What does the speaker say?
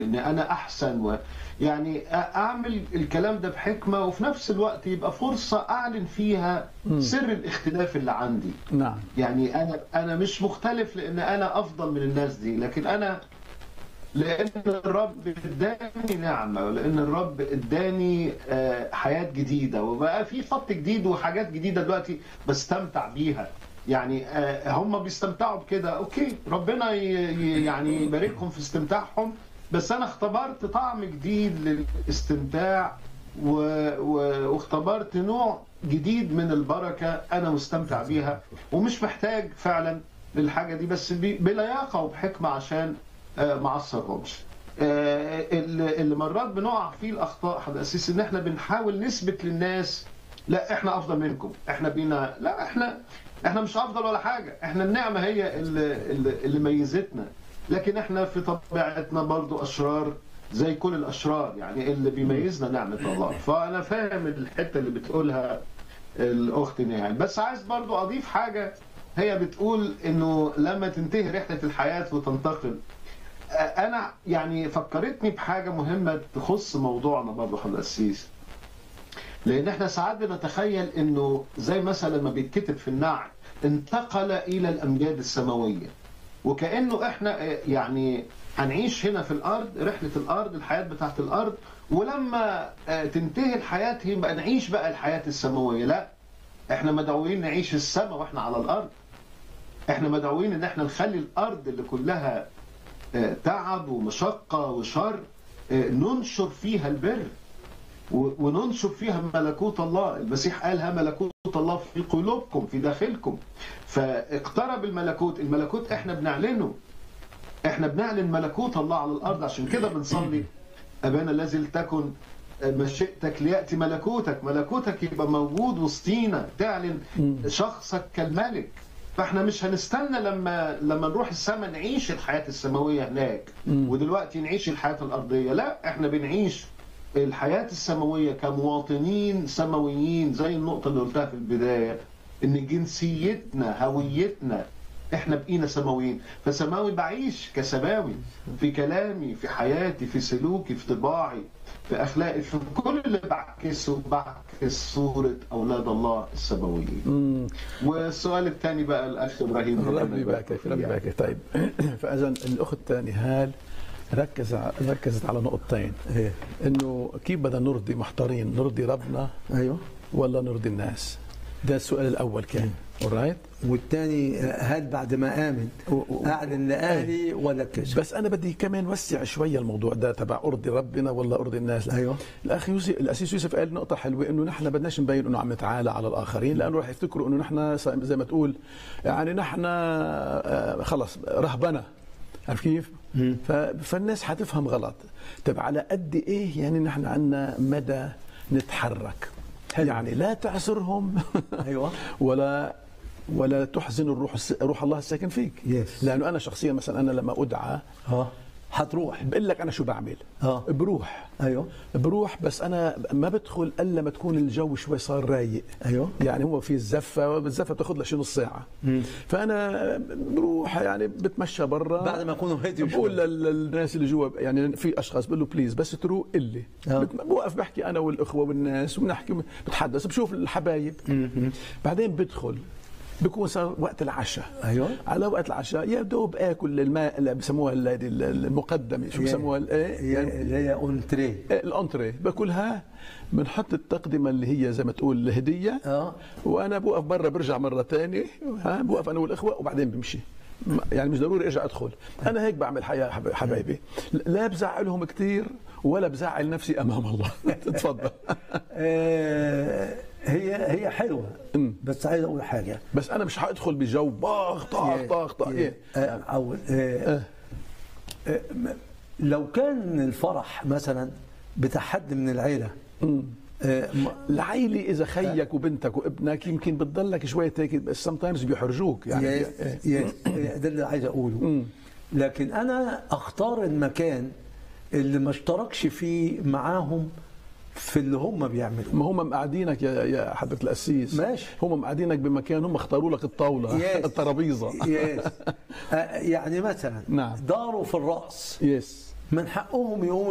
ان انا احسن و يعني اعمل الكلام ده بحكمه وفي نفس الوقت يبقى فرصه اعلن فيها سر الاختلاف اللي عندي نعم يعني انا انا مش مختلف لان انا افضل من الناس دي لكن انا لان الرب اداني نعمه ولان الرب اداني آه، حياه جديده وبقى في خط جديد وحاجات جديده دلوقتي بستمتع بيها يعني آه، هم بيستمتعوا بكده اوكي ربنا ي- ي- يعني يباركهم في استمتاعهم بس انا اختبرت طعم جديد للاستمتاع و... و... واختبرت نوع جديد من البركه انا مستمتع بيها ومش محتاج فعلا للحاجه دي بس ب... بلياقه وبحكمه عشان آه، ما اعصرهمش آه، اللي اللي مرات بنقع فيه الاخطاء حضرتك ان احنا بنحاول نثبت للناس لا احنا افضل منكم احنا بينا لا احنا احنا مش افضل ولا حاجه احنا النعمه هي اللي, اللي, اللي ميزتنا لكن احنا في طبيعتنا برضو اشرار زي كل الاشرار يعني اللي بيميزنا نعمه الله فانا فاهم الحته اللي بتقولها الاخت نهال بس عايز برضو اضيف حاجه هي بتقول انه لما تنتهي رحله الحياه وتنتقل انا يعني فكرتني بحاجه مهمه تخص موضوعنا برضو حضرتك السيس لان احنا ساعات بنتخيل انه زي مثلا ما بيتكتب في النعت انتقل الى الامجاد السماويه وكانه احنا يعني هنعيش هنا في الارض رحله الارض الحياه بتاعت الارض ولما تنتهي الحياه يبقى نعيش بقى الحياه السماويه لا احنا مدعوين نعيش السماء واحنا على الارض احنا مدعوين ان احنا نخلي الارض اللي كلها تعب ومشقه وشر ننشر فيها البر وننشر فيها ملكوت الله المسيح قالها ملكوت الله في قلوبكم في داخلكم فاقترب الملكوت الملكوت احنا بنعلنه احنا بنعلن ملكوت الله على الارض عشان كده بنصلي ابانا الذي لتكن مشيئتك لياتي ملكوتك ملكوتك يبقى موجود وسطينا تعلن شخصك كالملك فاحنا مش هنستنى لما لما نروح السماء نعيش الحياه السماويه هناك ودلوقتي نعيش الحياه الارضيه لا احنا بنعيش الحياة السماوية كمواطنين سماويين زي النقطة اللي قلتها في البداية إن جنسيتنا هويتنا إحنا بقينا سماويين فسماوي بعيش كسماوي في كلامي في حياتي في سلوكي في طباعي في أخلاقي في كل اللي بعكسه بعكس صورة أولاد الله السماويين والسؤال الثاني بقى الأخ إبراهيم ربي يبارك ربي يبارك طيب فإذا الأخت الثانية هال ركز ركزت على نقطتين إيه؟ انه كيف بدنا نرضي محتارين نرضي ربنا ايوه ولا نرضي الناس ده السؤال الاول كان اورايت والثاني هل بعد ما امن اعلن لاهلي ولا كشف بس انا بدي كمان وسع شويه الموضوع ده تبع ارضي ربنا ولا ارضي الناس ايوه الاخ يوسف الاسيس يوسف قال نقطه حلوه انه نحن بدناش نبين انه عم نتعالى على الاخرين لانه راح يفتكروا انه نحن زي ما تقول يعني نحن خلص رهبنه عارف كيف؟ فالناس حتفهم غلط طب على قد ايه يعني نحن عندنا مدى نتحرك حلو. يعني لا تعسرهم ايوه ولا ولا تحزن الروح روح الله الساكن فيك يس. لانه انا شخصيا مثلا انا لما ادعى اه حتروح بقول لك انا شو بعمل اه بروح ايوه بروح بس انا ما بدخل الا لما تكون الجو شوي صار رايق ايوه يعني هو في الزفه الزفه بتاخذ لها شي نص ساعه مم. فانا بروح يعني بتمشى برا بعد ما يكونوا هديوا بقول شوي. للناس اللي جوا يعني في اشخاص بقول له بليز بس تروق اللي آه. بت- بوقف بحكي انا والاخوه والناس وبنحكي بتحدث بشوف الحبايب بعدين بدخل بكون صار وقت العشاء ايوه على وقت العشاء يا دوب اكل الماء اللي بسموها ال- هذه المقدمه شو بسموها ال- ايه يعني اللي هي اونتري الانتري باكلها بنحط التقدمه اللي هي زي ما تقول الهديه اه وانا بوقف برا برجع مره ثانيه ها بوقف انا والاخوه وبعدين بمشي م- يعني مش ضروري ارجع ادخل انا هيك بعمل حياه حب- حبايبي لا بزعلهم كثير ولا بزعل نفسي امام الله تفضل آه، هي هي حلوه أمم. بس عايز اقول حاجه بس انا مش حادخل بجو باخ طاخ طاخ طاخ ايه آه، أول آه، آه، م- لو كان الفرح مثلا بتاع حد من العيله آه، م- العيلة إذا خيك وبنتك وابنك يمكن بتضلك شوية هيك بس sometimes بيحرجوك يعني يا- إيه. يا- ده اللي عايز اقوله مم. لكن انا اختار المكان اللي ما اشتركش فيه معاهم في اللي هم بيعملوه ما هم مقعدينك يا يا حضرة القسيس ماشي. هم مقعدينك بمكان هم اختاروا لك الطاولة يس. الترابيزة يس آه، يعني مثلا نعم. داروا في الرأس يس من حقهم يقوموا